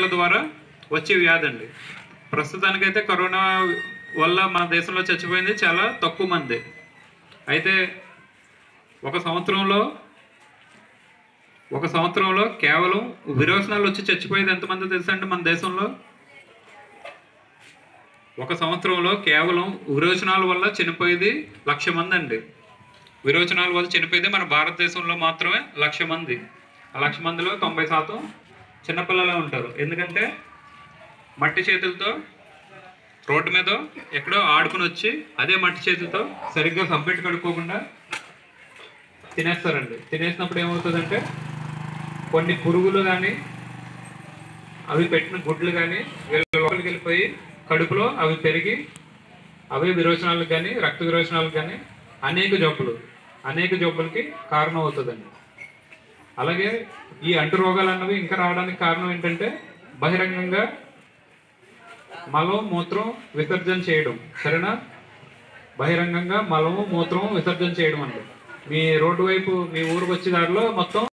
వ్యాధుల ద్వారా వచ్చే వ్యాధి అండి ప్రస్తుతానికైతే కరోనా వల్ల మన దేశంలో చచ్చిపోయింది చాలా తక్కువ మంది అయితే ఒక సంవత్సరంలో ఒక సంవత్సరంలో కేవలం విరోచనాలు వచ్చి చచ్చిపోయేది ఎంతమంది తెలుసా అండి మన దేశంలో ఒక సంవత్సరంలో కేవలం విరోచనాల వల్ల చనిపోయేది లక్ష మంది అండి విరోచనాల వల్ల చనిపోయేది మన భారతదేశంలో మాత్రమే లక్ష మంది ఆ లక్ష మందిలో తొంభై శాతం చిన్నపిల్లలే ఉంటారు ఎందుకంటే మట్టి చేతులతో రోడ్డు మీద ఎక్కడో ఆడుకుని వచ్చి అదే మట్టి చేతులతో సరిగ్గా సబ్బెట్టు కడుక్కోకుండా తినేస్తారండి తినేసినప్పుడు ఏమవుతుందంటే కొన్ని పురుగులు కానీ అవి పెట్టిన గుడ్లు కానీ వీళ్ళ లోపలికి వెళ్ళిపోయి కడుపులో అవి పెరిగి అవే విరోచనాలకు కానీ రక్త విరోచనాలకు కానీ అనేక జబ్బులు అనేక జబ్బులకి కారణం అవుతుందండి అలాగే ఈ అంటు రోగాలు అన్నవి ఇంకా రావడానికి కారణం ఏంటంటే బహిరంగంగా మలం మూత్రం విసర్జన చేయడం సరేనా బహిరంగంగా మలము మూత్రం విసర్జన చేయడం అండి మీ రోడ్డు వైపు మీ ఊరికి వచ్చే దారిలో మొత్తం